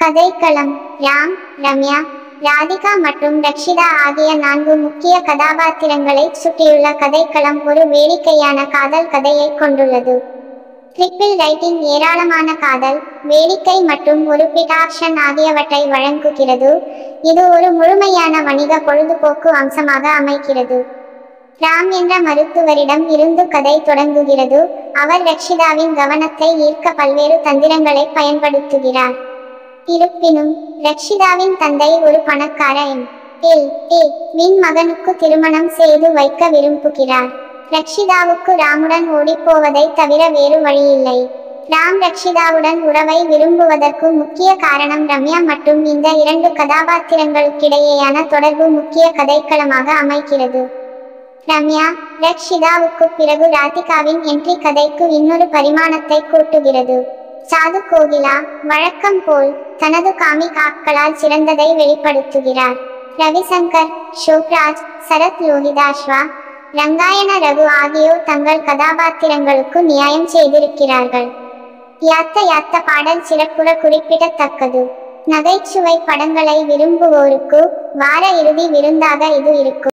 கதைக்களம் ராம் ரம்யா ராதிகா மற்றும் ரக்ஷிதா ஆகிய நான்கு முக்கிய கதாபாத்திரங்களை சுற்றியுள்ள கதைக்களம் ஒரு வேடிக்கையான காதல் கதையை கொண்டுள்ளது ட்ரிப்பிள் ரைட்டிங் ஏராளமான காதல் வேடிக்கை மற்றும் ஒரு பிட் ஆக்ஷன் ஆகியவற்றை வழங்குகிறது இது ஒரு முழுமையான வணிக பொழுதுபோக்கு அம்சமாக அமைக்கிறது ராம் என்ற மருத்துவரிடம் இருந்து கதை தொடங்குகிறது அவர் ரக்ஷிதாவின் கவனத்தை ஈர்க்க பல்வேறு தந்திரங்களை பயன்படுத்துகிறார் இருப்பினும் ரக்ஷிதாவின் தந்தை ஒரு பணக்கார எம் எல் ஏ வின் மகனுக்கு திருமணம் செய்து வைக்க விரும்புகிறார் ரக்ஷிதாவுக்கு ராமுடன் ஓடிப்போவதை தவிர வேறு வழியில்லை ராம் ரக்ஷிதாவுடன் உறவை விரும்புவதற்கு முக்கிய காரணம் ரம்யா மற்றும் இந்த இரண்டு கதாபாத்திரங்களுக்கிடையேயான தொடர்பு முக்கிய கதைக்களமாக அமைக்கிறது ரம்யா ரக்ஷிதாவுக்கு பிறகு ராதிகாவின் என்ட்ரி கதைக்கு இன்னொரு பரிமாணத்தை கூட்டுகிறது சாது கோகிலா வழக்கம் போல் தனது காமிக் ஆட்களால் சிறந்ததை வெளிப்படுத்துகிறார் ரவிசங்கர் ஷோக்ராஜ் சரத் லோகிதாஸ்வா ரங்காயண ரகு ஆகியோர் தங்கள் கதாபாத்திரங்களுக்கு நியாயம் செய்திருக்கிறார்கள் யாத்த யாத்த பாடல் சிறப்புற குறிப்பிடத்தக்கது நகைச்சுவை படங்களை விரும்புவோருக்கு வார இறுதி விருந்தாக இது இருக்கும்